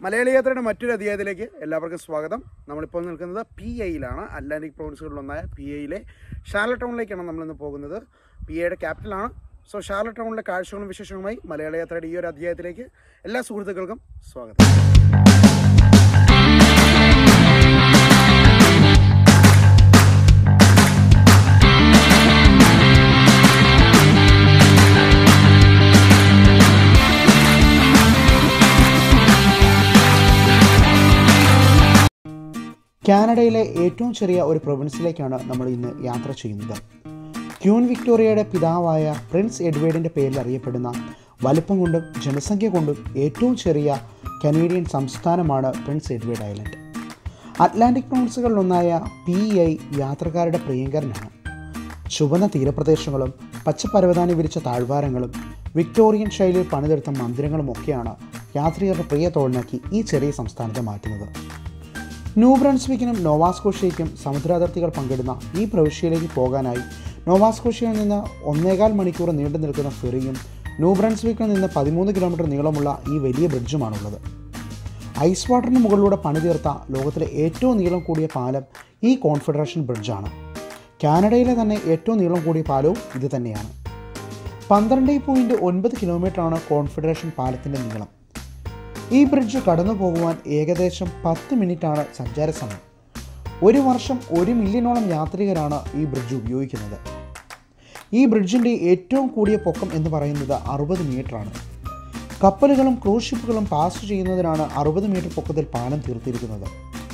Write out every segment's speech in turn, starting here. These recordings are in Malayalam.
മലയാളി യാത്രയുടെ മറ്റൊരു അധ്യായത്തിലേക്ക് എല്ലാവർക്കും സ്വാഗതം നമ്മളിപ്പോൾ നിൽക്കുന്നത് പി ഐയിലാണ് അറ്റ്ലാന്റിക് പ്രോവിൻസുകളിലൊന്നായ പി ഐയിലെ ഷാർല ടൗണിലേക്കാണ് നമ്മളിന്ന് പോകുന്നത് പി ഐയുടെ ക്യാപിറ്റലാണ് സോ ഷാർല ടൗണിലെ കാഴ്ചകളും വിശേഷങ്ങളുമായി മലയാളി യാത്രയുടെ ഈ ഒരു അധ്യായത്തിലേക്ക് എല്ലാ സുഹൃത്തുക്കൾക്കും സ്വാഗതം കാനഡയിലെ ഏറ്റവും ചെറിയ ഒരു പ്രൊവിൻസിലേക്കാണ് നമ്മൾ ഇന്ന് യാത്ര ചെയ്യുന്നത് ക്യൂൻ വിക്ടോറിയയുടെ പിതാവായ പ്രിൻസ് എഡ്വേർഡിൻ്റെ പേരിൽ അറിയപ്പെടുന്ന വലുപ്പം കൊണ്ടും ജനസംഖ്യ കൊണ്ടും ഏറ്റവും ചെറിയ കനേഡിയൻ സംസ്ഥാനമാണ് പ്രിൻസ് എഡ്വേർഡ് ഐലൻഡ് അറ്റ്ലാന്റിക് പ്രൊവിൻസുകളിലൊന്നായ പി ഐ യാത്രക്കാരുടെ പ്രിയങ്കരനാണ് ചുവന്ന തീരപ്രദേശങ്ങളും പച്ചപ്പരവതാനി വിരിച്ച താഴ്വാരങ്ങളും വിക്ടോറിയൻ ശൈലിയിൽ പണിതെടുത്ത മന്ദിരങ്ങളും ഒക്കെയാണ് യാത്രികരുടെ പ്രിയ തോളിനാക്കി ഈ ചെറിയ സംസ്ഥാനത്തെ മാറ്റുന്നത് ന്യൂ ബ്രൺസ്വിക്കിനും നോവാസ്കോഷ്യയ്ക്കും സമുദ്രാതിർത്തികൾ പങ്കിടുന്ന ഈ പ്രവിശ്യയിലേക്ക് പോകാനായി നോവാസ്കോഷ്യയിൽ നിന്ന് ഒന്നേകാൽ മണിക്കൂർ നീണ്ടു നിൽക്കുന്ന ഫെറിയും ന്യൂ ബ്രൺസ്വിക്കിൽ നിന്ന് പതിമൂന്ന് കിലോമീറ്റർ നീളമുള്ള ഈ വലിയ ബ്രിഡ്ജുമാണുള്ളത് ഐസ് വാട്ടറിന് മുകളിലൂടെ പണിതീർത്ത ലോകത്തിലെ ഏറ്റവും നീളം കൂടിയ പാലം ഈ കോൺഫെഡറേഷൻ ബ്രിഡ്ജാണ് കാനഡയിലെ തന്നെ ഏറ്റവും നീളം കൂടിയ പാലവും ഇത് തന്നെയാണ് പന്ത്രണ്ട് പോയിൻറ്റ് ഒൻപത് കിലോമീറ്ററാണ് കോൺഫെഡറേഷൻ പാലത്തിൻ്റെ നീളം ഈ ബ്രിഡ്ജ് കടന്നു പോകുവാൻ ഏകദേശം പത്ത് മിനിറ്റാണ് സഞ്ചാര സമയം ഒരു വർഷം ഒരു മില്യണോളം യാത്രികരാണ് ഈ ബ്രിഡ്ജ് ഉപയോഗിക്കുന്നത് ഈ ബ്രിഡ്ജിൻ്റെ ഏറ്റവും കൂടിയ പൊക്കം എന്ന് പറയുന്നത് അറുപത് മീറ്ററാണ് കപ്പലുകളും ക്രൂസ് ഷിപ്പുകളും പാസ് ചെയ്യുന്നതിനാണ് അറുപത് മീറ്റർ പൊക്കത്തിൽ പാലം തീർത്തിരിക്കുന്നത്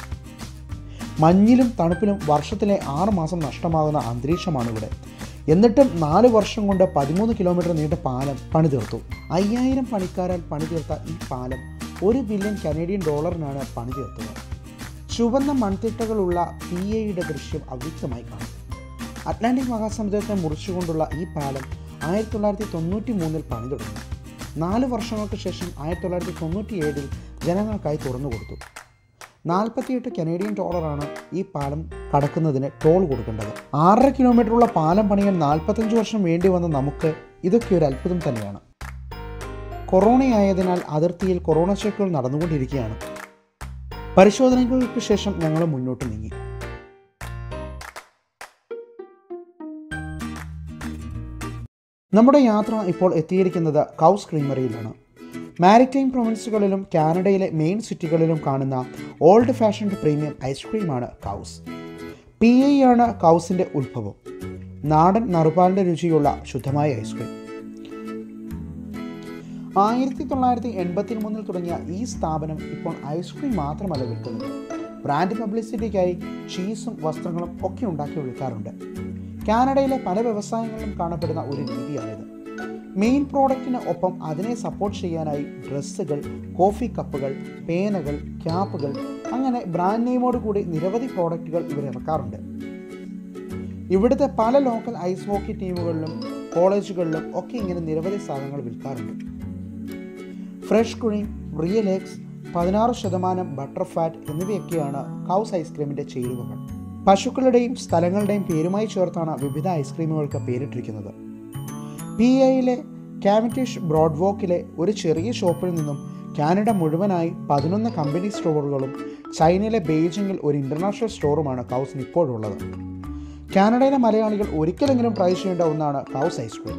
മഞ്ഞിലും തണുപ്പിലും വർഷത്തിലെ ആറ് മാസം നഷ്ടമാകുന്ന അന്തരീക്ഷമാണ് ഇവിടെ എന്നിട്ടും നാല് വർഷം കൊണ്ട് പതിമൂന്ന് കിലോമീറ്റർ നീണ്ട പാലം പണിതീർത്തു അയ്യായിരം പണിക്കാരാൽ പണിതീർത്ത ഈ പാലം ഒരു ബില്യൺ കനേഡിയൻ ഡോളറിനാണ് പണിതീർത്തത് ചുവന്ന മൺതിട്ടകളുള്ള പി എയുടെ ദൃശ്യം അവ്യക്തമായി കാണും അറ്റ്ലാന്റിക് മഹാസമുദ്രത്തെ മുറിച്ചുകൊണ്ടുള്ള ഈ പാലം ആയിരത്തി തൊള്ളായിരത്തി തൊണ്ണൂറ്റി മൂന്നിൽ പണി തുടങ്ങി നാല് വർഷങ്ങൾക്ക് ശേഷം ആയിരത്തി തൊള്ളായിരത്തി തൊണ്ണൂറ്റി ഏഴിൽ ജനങ്ങൾക്കായി തുറന്നു കൊടുത്തു നാൽപ്പത്തിയെട്ട് കനേഡിയൻ ഡോളറാണ് ഈ പാലം കടക്കുന്നതിന് ടോൾ കൊടുക്കേണ്ടത് ആറര കിലോമീറ്ററുള്ള പാലം പണിയാൻ നാൽപ്പത്തഞ്ച് വർഷം വേണ്ടി വന്ന നമുക്ക് ഇതൊക്കെ ഒരു അത്ഭുതം തന്നെയാണ് കൊറോണയായതിനാൽ അതിർത്തിയിൽ കൊറോണ ചെക്കുകൾ നടന്നുകൊണ്ടിരിക്കുകയാണ് പരിശോധനകൾക്ക് ശേഷം ഞങ്ങൾ മുന്നോട്ട് നീങ്ങി നമ്മുടെ യാത്ര ഇപ്പോൾ എത്തിയിരിക്കുന്നത് കൗസ് ക്രീമറിയിലാണ് മാരിടൈം പ്രൊവിൻസുകളിലും കാനഡയിലെ മെയിൻ സിറ്റികളിലും കാണുന്ന ഓൾഡ് ഫാഷൻഡ് പ്രീമിയം ഐസ്ക്രീമാണ് കൗസ് പി ഐ ആണ് കൗസിൻ്റെ ഉത്ഭവം നാടൻ നറുപാലിൻ്റെ രുചിയുള്ള ശുദ്ധമായ ഐസ്ക്രീം ആയിരത്തി തൊള്ളായിരത്തി എൺപത്തി മൂന്നിൽ തുടങ്ങിയ ഈ സ്ഥാപനം ഇപ്പോൾ ഐസ്ക്രീം മാത്രമല്ല വിൽക്കുന്നത് ബ്രാൻഡ് പബ്ലിസിറ്റിക്കായി ചീസും വസ്ത്രങ്ങളും ഒക്കെ ഉണ്ടാക്കി വിൽക്കാറുണ്ട് കാനഡയിലെ പല വ്യവസായങ്ങളിലും കാണപ്പെടുന്ന ഒരു രീതിയാണിത് മെയിൻ പ്രോഡക്റ്റിന് ഒപ്പം അതിനെ സപ്പോർട്ട് ചെയ്യാനായി ഡ്രസ്സുകൾ കോഫി കപ്പുകൾ പേനകൾ ക്യാപ്പുകൾ അങ്ങനെ ബ്രാൻഡ് നെയിമോട് കൂടി നിരവധി പ്രോഡക്റ്റുകൾ ഇവർ ഇറക്കാറുണ്ട് ഇവിടുത്തെ പല ലോക്കൽ ഐസ് ഹോക്കി ടീമുകളിലും കോളേജുകളിലും ഒക്കെ ഇങ്ങനെ നിരവധി സാധനങ്ങൾ വിൽക്കാറുണ്ട് ഫ്രഷ് ക്രീം റിയൽ എഗ്സ് പതിനാറ് ശതമാനം ബട്ടർ ഫാറ്റ് എന്നിവയൊക്കെയാണ് കൗസ് ഐസ്ക്രീമിൻ്റെ ചേരുവകൾ പശുക്കളുടെയും സ്ഥലങ്ങളുടെയും പേരുമായി ചേർത്താണ് വിവിധ ഐസ്ക്രീമുകൾക്ക് പേരിട്ടിരിക്കുന്നത് പി ഐയിലെ കാവിറ്റിഷ് ബ്രോഡ്വോക്കിലെ ഒരു ചെറിയ ഷോപ്പിൽ നിന്നും കാനഡ മുഴുവനായി പതിനൊന്ന് കമ്പനി സ്റ്റോറുകളും ചൈനയിലെ ബെയ്ജിങ്ങിൽ ഒരു ഇൻ്റർനാഷണൽ സ്റ്റോറുമാണ് കൗസിന് ഇപ്പോഴുള്ളത് കാനഡയിലെ മലയാളികൾ ഒരിക്കലെങ്കിലും ട്രൈ ചെയ്യേണ്ട ഒന്നാണ് കൗസ് ഐസ്ക്രീം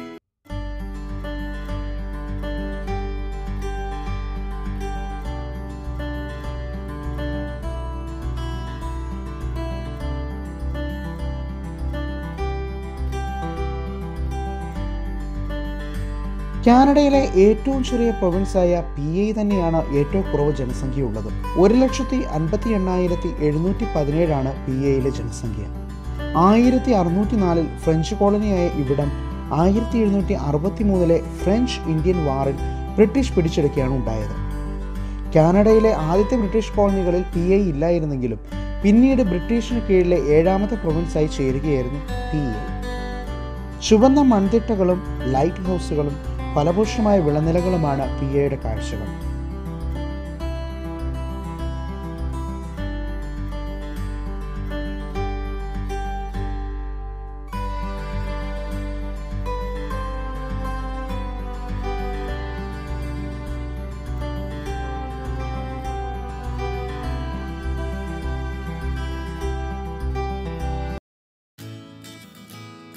കാനഡയിലെ ഏറ്റവും ചെറിയ പ്രൊവിൻസായ പി ഐ തന്നെയാണ് ഏറ്റവും കുറവ് ജനസംഖ്യയുള്ളത് ഒരു ലക്ഷത്തി അൻപത്തി എണ്ണായിരത്തി എഴുന്നൂറ്റി പതിനേഴാണ് പി ഐയിലെ ജനസംഖ്യ ആയിരത്തി അറുന്നൂറ്റി നാലിൽ ഫ്രഞ്ച് കോളനിയായ ഇവിടം ആയിരത്തി എഴുന്നൂറ്റി അറുപത്തി മൂന്നിലെ ഫ്രഞ്ച് ഇന്ത്യൻ വാറിൽ ബ്രിട്ടീഷ് പിടിച്ചെടുക്കുകയാണ് ഉണ്ടായത് കാനഡയിലെ ആദ്യത്തെ ബ്രിട്ടീഷ് കോളനികളിൽ പി ഐ ഇല്ലായിരുന്നെങ്കിലും പിന്നീട് ബ്രിട്ടീഷിന് കീഴിലെ ഏഴാമത്തെ പ്രൊവിൻസായി ചേരുകയായിരുന്നു പി ഐ ചുവന്ന മൺതിട്ടകളും ലൈറ്റ് ഹൗസുകളും ഫലഭൂഷമായ വിളനിലകളുമാണ് പി എയുടെ കാഴ്ചകൾ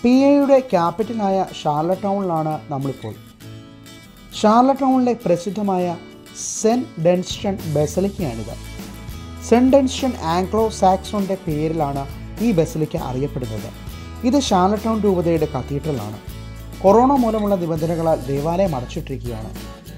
പി എയുടെ ക്യാപിറ്റലായ ഷാർലറ്റ് ടൗണിലാണ് നമ്മളിപ്പോൾ ഷാർലറ്റ് ടൗണിലെ പ്രസിദ്ധമായ സെൻറ്റ് ഡെൻസ്റ്റൺ ബെസലിക്കയാണിത് സെൻറ്റ് ഡെൻസ്റ്റൺ ആംഗ്ലോ സാക്സോണിൻ്റെ പേരിലാണ് ഈ ബെസലിക്ക അറിയപ്പെടുന്നത് ഇത് ഷാർലറ്റ് ടൗൺ രൂപതയുടെ കത്തീഡ്രലാണ് കൊറോണ മൂലമുള്ള നിബന്ധനകളാൽ ദേവാലയം അടച്ചിട്ടിരിക്കുകയാണ്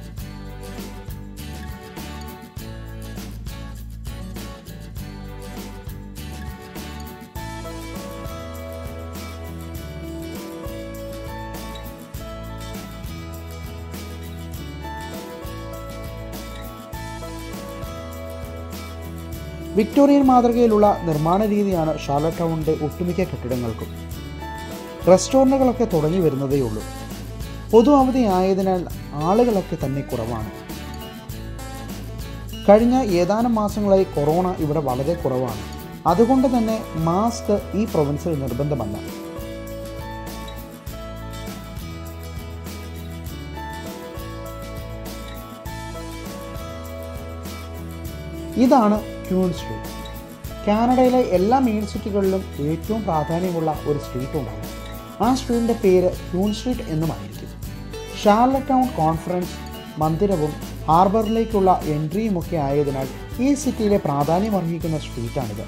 വിക്ടോറിയൻ മാതൃകയിലുള്ള നിർമ്മാണ രീതിയാണ് ഷാർലറ്റ് ടൗണിൻ്റെ ഒട്ടുമിക്ക കെട്ടിടങ്ങൾക്കും റെസ്റ്റോറൻറ്റുകളൊക്കെ തുടങ്ങി വരുന്നതേ ഉള്ളൂ പൊതു അവധി ആയതിനാൽ ആളുകളൊക്കെ തന്നെ കുറവാണ് കഴിഞ്ഞ ഏതാനും മാസങ്ങളായി കൊറോണ ഇവിടെ വളരെ കുറവാണ് അതുകൊണ്ട് തന്നെ മാസ്ക് ഈ പ്രൊവിൻസിൽ നിർബന്ധമല്ല ഇതാണ് ക്യൂൺ സ്ട്രീറ്റ് കാനഡയിലെ എല്ലാ മെയിൻ സിറ്റികളിലും ഏറ്റവും പ്രാധാന്യമുള്ള ഒരു സ്ട്രീറ്റ് ഉണ്ടാകും ആ സ്ട്രീറ്റിൻ്റെ പേര് ക്യൂൺ സ്ട്രീറ്റ് എന്നുമായിരിക്കും ഷാർലറ്റ് ടൗൺ കോൺഫറൻസ് മന്ദിരവും ഹാർബറിലേക്കുള്ള എൻട്രിയും ഒക്കെ ആയതിനാൽ ഈ സിറ്റിയിലെ പ്രാധാന്യം അർഹിക്കുന്ന സ്ട്രീറ്റാണിത്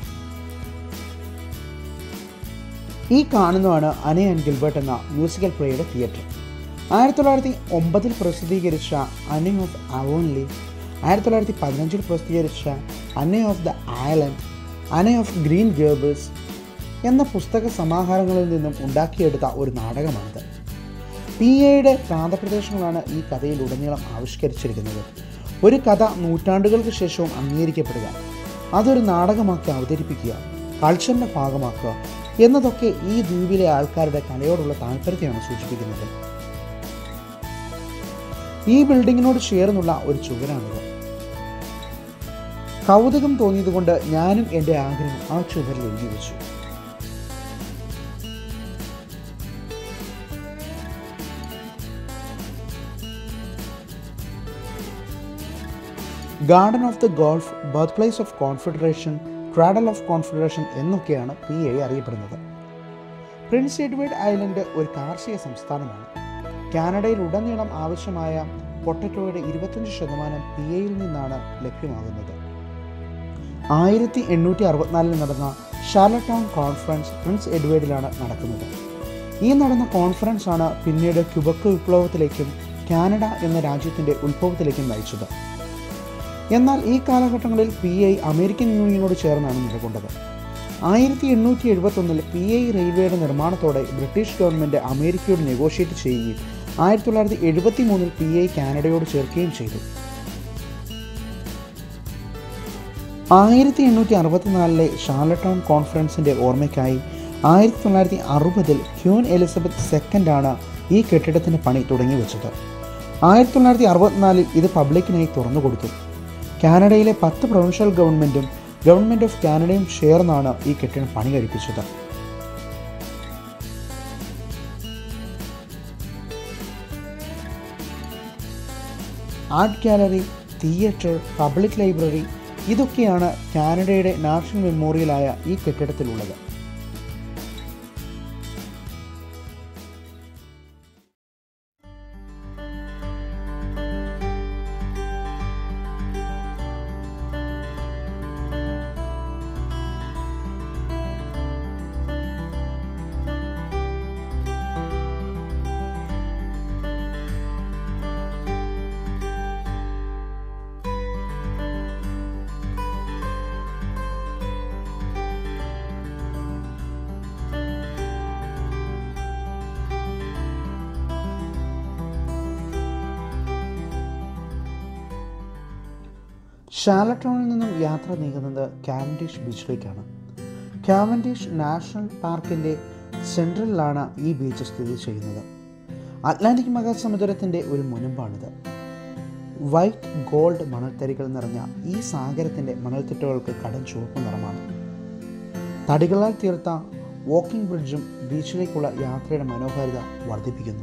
ഈ കാണുന്നതാണ് അനെ ആൻഡ് ഗിൽബർട്ട് എന്ന മ്യൂസിക്കൽ പ്ലേയുടെ തിയേറ്റർ ആയിരത്തി തൊള്ളായിരത്തി ഒമ്പതിൽ പ്രസിദ്ധീകരിച്ച അനെ ഓഫ് അവോൺലി ആയിരത്തി തൊള്ളായിരത്തി പതിനഞ്ചിൽ പ്രസിദ്ധീകരിച്ച Anne of the Island Anne of Green Gables എന്ന പുസ്തക സമാഹാരങ്ങളിൽ നിന്നും ഉണ്ടാക്കിയെടുത്ത ഒരു നാടകമാണിത് പി എയുടെ പ്രാന്തപ്രദേശങ്ങളാണ് ഈ കഥയിലുടനീളം ആവിഷ്കരിച്ചിരിക്കുന്നത് ഒരു കഥ നൂറ്റാണ്ടുകൾക്ക് ശേഷവും അംഗീകരിക്കപ്പെടുക അതൊരു നാടകമാക്കി അവതരിപ്പിക്കുക കൾച്ചറിൻ്റെ ഭാഗമാക്കുക എന്നതൊക്കെ ഈ ദ്വീപിലെ ആൾക്കാരുടെ കലയോടുള്ള താല്പര്യത്തെയാണ് സൂചിപ്പിക്കുന്നത് ഈ ബിൽഡിങ്ങിനോട് ചേർന്നുള്ള ഒരു ചുവരാണിത് കൗതുകം തോന്നിയതുകൊണ്ട് ഞാനും എൻ്റെ ആഗ്രഹം ആ ചുവരിൽ എഴുതി വെച്ചു garden of the gulf birthplace of confederation cradle of confederation എന്നൊക്കെയാണ് പി എ അറിയപ്പെടുന്നത് പ്രിൻസ് എഡ്വേർഡ് ഐലൻഡ് ഒരു കാർഷിക സംസ്ഥാനമാണ് കാനഡയിൽ ഉടനീളം ആവശ്യമായ പൊട്ടറ്റോയുടെ ഇരുപത്തഞ്ച് ശതമാനം പി എയിൽ നിന്നാണ് ലഭ്യമാകുന്നത് ആയിരത്തി എണ്ണൂറ്റി അറുപത്തിനാലിൽ നടന്ന ഷാർലറ്റ് ടൗൺ കോൺഫറൻസ് പ്രിൻസ് എഡ്വേർഡിലാണ് നടക്കുന്നത് ഈ നടന്ന കോൺഫറൻസ് ആണ് പിന്നീട് ക്യുബക്ക് വിപ്ലവത്തിലേക്കും കാനഡ എന്ന രാജ്യത്തിൻ്റെ ഉത്ഭവത്തിലേക്കും നയിച്ചത് എന്നാൽ ഈ കാലഘട്ടങ്ങളിൽ പി ഐ അമേരിക്കൻ യൂണിയനോട് ചേർന്നാണ് നിലകൊണ്ടത് ആയിരത്തി എണ്ണൂറ്റി എഴുപത്തൊന്നിൽ പി ഐ റെയിൽവേയുടെ നിർമ്മാണത്തോടെ ബ്രിട്ടീഷ് ഗവൺമെൻറ് അമേരിക്കയോട് നെഗോഷിയേറ്റ് ചെയ്യുകയും ആയിരത്തി തൊള്ളായിരത്തി എഴുപത്തി മൂന്നിൽ പി ഐ കാനഡയോട് ചേർക്കുകയും ചെയ്തു ആയിരത്തി എണ്ണൂറ്റി അറുപത്തിനാലിലെ ഷാർലറ്റ് ടൗൺ കോൺഫറൻസിൻ്റെ ഓർമ്മയ്ക്കായി ആയിരത്തി തൊള്ളായിരത്തി അറുപതിൽ ക്യൂൻ എലിസബത്ത് സെക്കൻഡാണ് ഈ കെട്ടിടത്തിൻ്റെ പണി തുടങ്ങി വെച്ചത് ആയിരത്തി തൊള്ളായിരത്തി അറുപത്തിനാലിൽ ഇത് പബ്ലിക്കിനായി തുറന്നു കൊടുത്തു കാനഡയിലെ പത്ത് പ്രൊവിൻഷ്യൽ ഗവൺമെൻറ്റും ഗവൺമെൻറ് ഓഫ് കാനഡയും ചേർന്നാണ് ഈ കെട്ടിടം പണി കഴിപ്പിച്ചത് art gallery theatre public library ഇതൊക്കെയാണ് കാനഡയുടെ നാഷണൽ മെമ്മോറിയലായ ഈ കെട്ടിടത്തിലുള്ളത് ഷാലട്ടൗണിൽ നിന്നും യാത്ര നീങ്ങുന്നത് കാവൻഡിഷ് ബീച്ചിലേക്കാണ് കാവൻഡിഷ് നാഷണൽ പാർക്കിൻ്റെ സെൻട്രലിലാണ് ഈ ബീച്ച് സ്ഥിതി ചെയ്യുന്നത് അറ്റ്ലാന്റിക് മഹാസമുദ്രത്തിൻ്റെ ഒരു മുനമ്പാണിത് വൈറ്റ് ഗോൾഡ് മണൽത്തരികൾ നിറഞ്ഞ ഈ സാഗരത്തിൻ്റെ മണൽത്തിട്ടുകൾക്ക് കടം ചുവപ്പ് നിറമാണ് തടികളാൽ തീർത്ത വാക്കിംഗ് ബ്രിഡ്ജും ബീച്ചിലേക്കുള്ള യാത്രയുടെ മനോഹാരിത വർദ്ധിപ്പിക്കുന്നു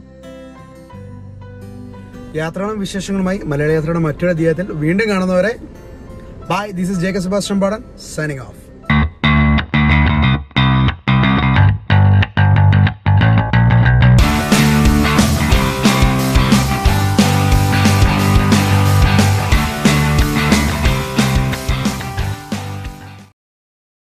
യാത്രകളും വിശേഷങ്ങളുമായി മലയാള യാത്രയുടെ മറ്റൊരു അധ്യായത്തിൽ വീണ്ടും കാണുന്നവരെ bye this is Jacob Sebastian Padan signing of